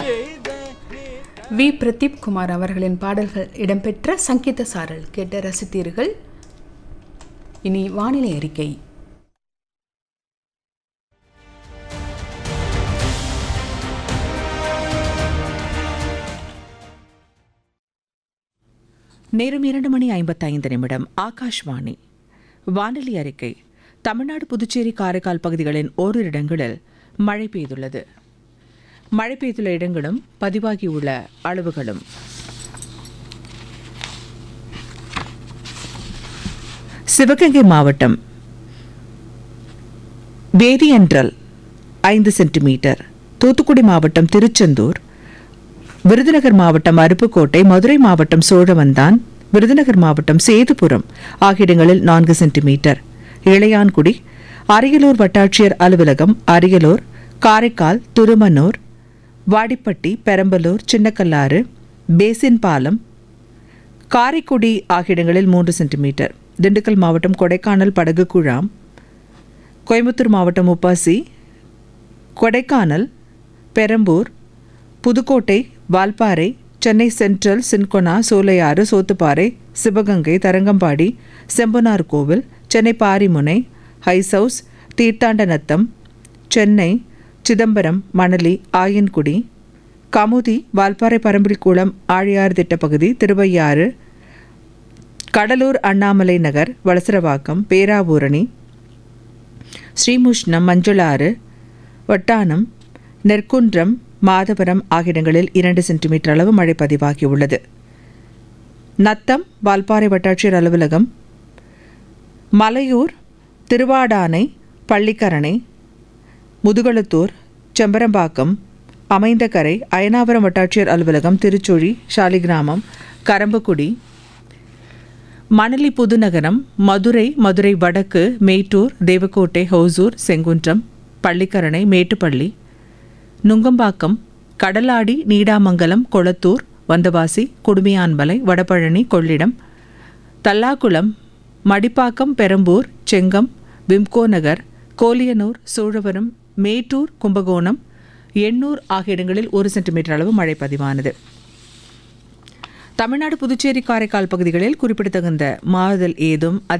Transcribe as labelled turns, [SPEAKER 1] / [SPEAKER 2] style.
[SPEAKER 1] we Pradeep Kumar அவர்களின் பாடல்கள் இடம்பெற்ற சங்கீத சாரல் கேட்டு ரசித்தீர்கள் இனி வானிலை அறிக்கை
[SPEAKER 2] நேரம் இரண்டு மணி ஐம்பத்தைந்து நிமிடம் ஆகாஷ்வாணி வானிலை அறிக்கை தமிழ்நாடு புதுச்சேரி காரைக்கால் பகுதிகளின் ஓரிரு இடங்களில் மழை பெய்துள்ளது மழை பெய்துள்ள இடங்களும் பதிவாகியுள்ள அளவுகளும் சிவகங்கை மாவட்டம் வேதியன்றல் ஐந்து சென்டிமீட்டர் தூத்துக்குடி மாவட்டம் திருச்செந்தூர் விருதுநகர் மாவட்டம் அருப்புக்கோட்டை மதுரை மாவட்டம் சோழவந்தான் விருதுநகர் மாவட்டம் சேதுபுரம் ஆகிய இடங்களில் நான்கு சென்டிமீட்டர் இளையான்குடி அரியலூர் வட்டாட்சியர் அலுவலகம் அரியலூர் காரைக்கால் துருமனூர் வாடிப்பட்டி பெரம்பலூர் சின்னக்கல்லாறு பேசின் பாலம் காரைக்குடி ஆகிய இடங்களில் மூன்று சென்டிமீட்டர் திண்டுக்கல் மாவட்டம் கொடைக்கானல் படகு குழாம் கோயம்புத்தூர் மாவட்டம் உப்பாசி கொடைக்கானல் பெரம்பூர் புதுக்கோட்டை வால்பாறை சென்னை சென்ட்ரல் சின்கொனா சோலையாறு சோத்துப்பாறை சிவகங்கை தரங்கம்பாடி செம்பனார் கோவில் சென்னை பாரிமுனை ஹைசவுஸ் தீர்த்தாண்டநத்தம் சென்னை சிதம்பரம் மணலி ஆயன்குடி கமுதி வால்பாறை பரம்பில்குளம் ஆழியார் திட்டப்பகுதி திருவையாறு கடலூர் அண்ணாமலை நகர் வளசரவாக்கம் பேராவூரணி ஸ்ரீமுஷ்ணம் மஞ்சளாறு வட்டானம் நெற்குன்றம் மாதவரம் ஆகிய இடங்களில் இரண்டு சென்டிமீட்டர் அளவு மழை பதிவாகியுள்ளது நத்தம் வால்பாறை வட்டாட்சியர் அலுவலகம் மலையூர் திருவாடானை பள்ளிக்கரணை முதுகளத்தூர் செம்பரம்பாக்கம் அமைந்தகரை அயனாவரம் வட்டாட்சியர் அலுவலகம் திருச்சுழி ஷாலிகிராமம் கரம்பக்குடி மணலி புதுநகரம் மதுரை மதுரை வடக்கு மேட்டூர் தேவக்கோட்டை ஹோசூர் செங்குன்றம் பள்ளிக்கரணை மேட்டுப்பள்ளி நுங்கம்பாக்கம் கடலாடி நீடாமங்கலம் கொளத்தூர் வந்தவாசி குடுமியான்மலை வடபழனி கொள்ளிடம் தல்லாக்குளம் மடிப்பாக்கம் பெரம்பூர் செங்கம் விம்கோ நகர் கோலியனூர் சோழவரம் மேட்டூர் கும்பகோணம் எண்ணூர் ஆகிய இடங்களில் ஒரு சென்டிமீட்டர் அளவு மழை பதிவானது தமிழ்நாடு புதுச்சேரி காரைக்கால் பகுதிகளில் குறிப்பிடத்தகுந்த மாறுதல் ஏதும்